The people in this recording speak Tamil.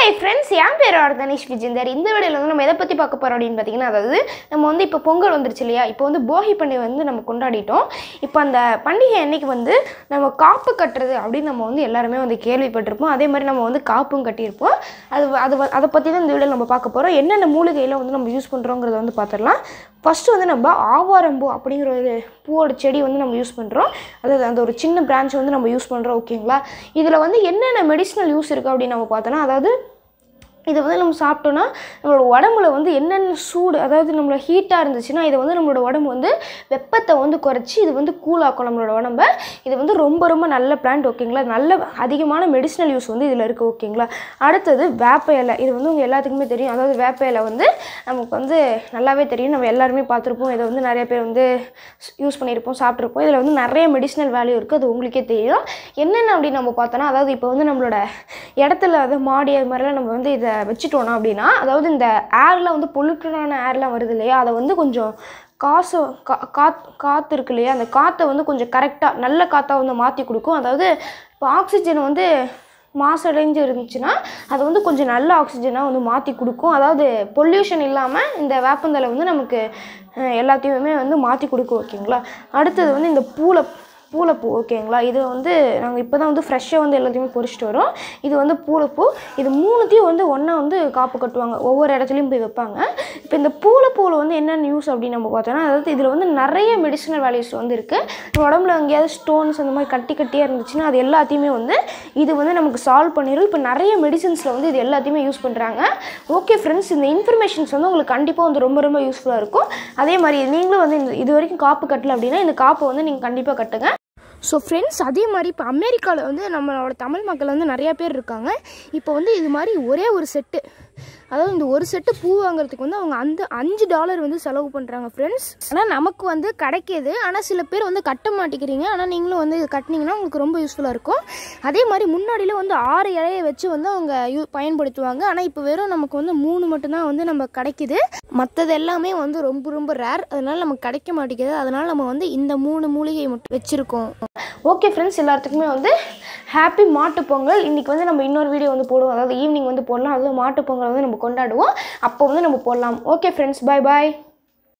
ஹாய் ஃப்ரெண்ட்ஸ் என் பேர் தனிஷ் விஜேந்தர் இந்த வீடியோவில் வந்து நம்ம எதை பற்றி பார்க்க போகிறோம் அப்படின்னு பார்த்தீங்கன்னா அதாவது நம்ம வந்து இப்போ பொங்கல் வந்துருச்சு இல்லையா இப்போ வந்து போகி பண்டிகை வந்து நம்ம கொண்டாடிட்டோம் இப்போ அந்த பண்டிகை அன்னைக்கு வந்து நம்ம காப்பு கட்டுறது அப்படின்னு நம்ம வந்து எல்லாருமே வந்து கேள்விப்பட்டிருப்போம் அதே மாதிரி நம்ம வந்து காப்பும் கட்டியிருப்போம் அது அது வ- அதை பற்றி தான் இந்த வீடியோவில் நம்ம பார்க்க போகிறோம் என்னென்ன மூலிகையில் வந்து நம்ம யூஸ் பண்ணுறோங்கிறத வந்து பார்த்துடலாம் ஃபஸ்ட்டு வந்து நம்ம ஆவாரம்பூ அப்படிங்கிற ஒரு பூவோட செடி வந்து நம்ம யூஸ் பண்ணுறோம் அதாவது அந்த ஒரு சின்ன பிரான்ச் வந்து நம்ம யூஸ் பண்ணுறோம் ஓகேங்களா இதில் வந்து என்னென்ன மெடிசினல் யூஸ் இருக்குது அப்படின்னு நம்ம பார்த்தோன்னா அதாவது இதை வந்து நம்ம சாப்பிட்டோன்னா நம்மளோட உடம்புல வந்து என்னென்ன சூடு அதாவது நம்மளோட ஹீட்டாக இருந்துச்சுன்னா இதை வந்து நம்மளோட உடம்பு வந்து வெப்பத்தை வந்து குறைச்சி இது வந்து கூலாக்கும் நம்மளோட உடம்ப இது வந்து ரொம்ப ரொம்ப நல்ல பிளான்ட் ஓகேங்களா நல்ல அதிகமான மெடிசினல் யூஸ் வந்து இதில் இருக்குது ஓகேங்களா அடுத்தது வேப்ப இலை இது வந்து உங்கள் எல்லாத்துக்குமே தெரியும் அதாவது வேப்ப இலை வந்து நமக்கு வந்து நல்லாவே தெரியும் நம்ம எல்லாருமே பார்த்துருப்போம் இதை வந்து நிறைய பேர் வந்து யூஸ் பண்ணியிருப்போம் சாப்பிட்ருப்போம் இதில் வந்து நிறைய மெடிசினல் வேல்யூ இருக்குது அது உங்களுக்கே தெரியும் என்னென்ன அப்படின்னு நம்ம பார்த்தோன்னா அதாவது இப்போ வந்து நம்மளோட இடத்துல அது மாடி அது மாதிரிலாம் நம்ம வந்து இதை வச்சுட்டோன்னா அப்படின்னா அதாவது இந்த ஏரில் வந்து பொல்யூட்டடான ஏர்லாம் வருது இல்லையா அதை வந்து கொஞ்சம் காசு கா காத் காற்று இருக்கு இல்லையா அந்த காற்றை வந்து கொஞ்சம் கரெக்டாக நல்ல காற்றா வந்து மாற்றி கொடுக்கும் அதாவது இப்போ ஆக்சிஜன் வந்து மாசடைஞ்சு இருந்துச்சுன்னா அது வந்து கொஞ்சம் நல்ல ஆக்சிஜனாக வந்து மாற்றி கொடுக்கும் அதாவது பொல்யூஷன் இல்லாமல் இந்த வேப்பந்தலை வந்து நமக்கு அஹ், எல்லாத்தையுமே வந்து மாற்றி கொடுக்கும் ஓகேங்களா அடுத்தது வந்து இந்த பூளை பூளைப்பூ ஓகேங்களா இது வந்து நாங்கள் இப்போ தான் வந்து ஃப்ரெஷ்ஷாக வந்து எல்லாத்தையுமே பொறிச்சிட்டு வரோம் இது வந்து பூளைப்பூ இது மூணுத்தையும் வந்து ஒன்றா வந்து காப்பு கட்டுவாங்க ஒவ்வொரு இடத்துலையும் போய் வைப்பாங்க இப்போ இந்த பூளைப்பூவில் வந்து என்னென்ன யூஸ் அப்படின்னு நம்ம பார்த்தோன்னா அதாவது இதில் வந்து நிறைய மெடிசினல் வேல்யூஸ் வந்து இருக்குது நம்ம உடம்புல எங்கேயாவது ஸ்டோன்ஸ் அந்த மாதிரி கட்டி கட்டியாக இருந்துச்சுன்னா அது எல்லாத்தையுமே வந்து இது வந்து நமக்கு சால்வ் பண்ணிடும் இப்போ நிறைய மெடிசின்ஸில் வந்து இது எல்லாத்தையுமே யூஸ் பண்ணுறாங்க ஓகே ஃப்ரெண்ட்ஸ் இந்த இன்ஃபர்மேஷன்ஸ் வந்து உங்களுக்கு கண்டிப்பாக வந்து ரொம்ப ரொம்ப யூஸ்ஃபுல்லாக இருக்கும் அதே மாதிரி நீங்களும் வந்து இந்த இது வரைக்கும் காப்பு கட்டல அப்படின்னா இந்த காப்பை வந்து நீங்கள் கண்டிப்பாக கட்டுங்க ஸோ ஃப்ரெண்ட்ஸ் அதே மாதிரி இப்போ அமெரிக்காவில் வந்து நம்மளோட தமிழ் மக்கள் வந்து நிறையா பேர் இருக்காங்க இப்போ வந்து இது மாதிரி ஒரே ஒரு செட்டு அதாவது இந்த ஒரு செட்டு பூ வாங்குறதுக்கு வந்து அவங்க அந்த அஞ்சு டாலர் வந்து செலவு பண்ணுறாங்க ஃப்ரெண்ட்ஸ் ஆனால் நமக்கு வந்து கிடைக்கிது ஆனால் சில பேர் வந்து கட்ட மாட்டேங்கிறீங்க ஆனால் நீங்களும் வந்து இது கட்டினீங்கன்னா உங்களுக்கு ரொம்ப யூஸ்ஃபுல்லாக இருக்கும் அதே மாதிரி முன்னாடியில் வந்து ஆறு இலையை வச்சு வந்து அவங்க யூ பயன்படுத்துவாங்க ஆனால் இப்போ வெறும் நமக்கு வந்து மூணு மட்டும்தான் வந்து நம்ம கிடைக்குது மற்றது எல்லாமே வந்து ரொம்ப ரொம்ப ரேர் அதனால நமக்கு கிடைக்க மாட்டேங்குது அதனால நம்ம வந்து இந்த மூணு மூலிகை மட்டும் வச்சுருக்கோம் ஓகே ஃப்ரெண்ட்ஸ் எல்லாத்துக்குமே வந்து ஹாப்பி மாட்டுப் பொங்கல் இன்றைக்கி வந்து நம்ம இன்னொரு வீடியோ வந்து போடுவோம் அதாவது ஈவினிங் வந்து போடலாம் அதாவது மாட்டுப் பொங்கல் வந்து நம்ம கொண்டாடுவோம் அப்போ வந்து நம்ம போடலாம் ஓகே ஃப்ரெண்ட்ஸ் பை பாய்